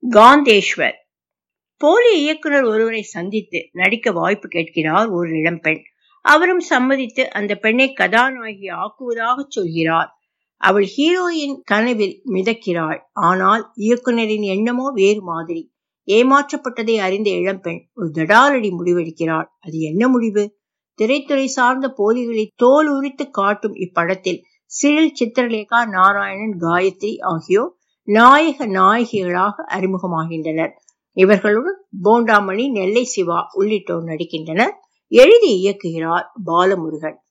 காந்தேஸ்வர் போலி இயக்குனர் ஒருவரை சந்தித்து நடிக்க வாய்ப்பு கேட்கிறார் ஒரு இளம்பெண் அவரும் சம்மதித்து அந்த பெண்ணை கதாநாயகி ஆக்குவதாக சொல்கிறார் அவள் ஹீரோயின் கனவில் மிதக்கிறாள் ஆனால் இயக்குனரின் எண்ணமோ வேறு மாதிரி ஏமாற்றப்பட்டதை அறிந்த இளம்பெண் ஒரு தடாலடி முடிவெடுக்கிறாள் அது என்ன முடிவு திரைத்துறை சார்ந்த போலிகளை தோல் உரித்து காட்டும் இப்படத்தில் சிறில் சித்திரலேகா நாராயணன் காயத்ரி ஆகியோர் நாயக நாயகிகளாக அறிமுகமாகின்றனர் இவர்களுடன் போண்டாமணி நெல்லை சிவா உள்ளிட்டோர் நடிக்கின்றனர் எழுதி இயக்குகிறார் பாலமுருகன்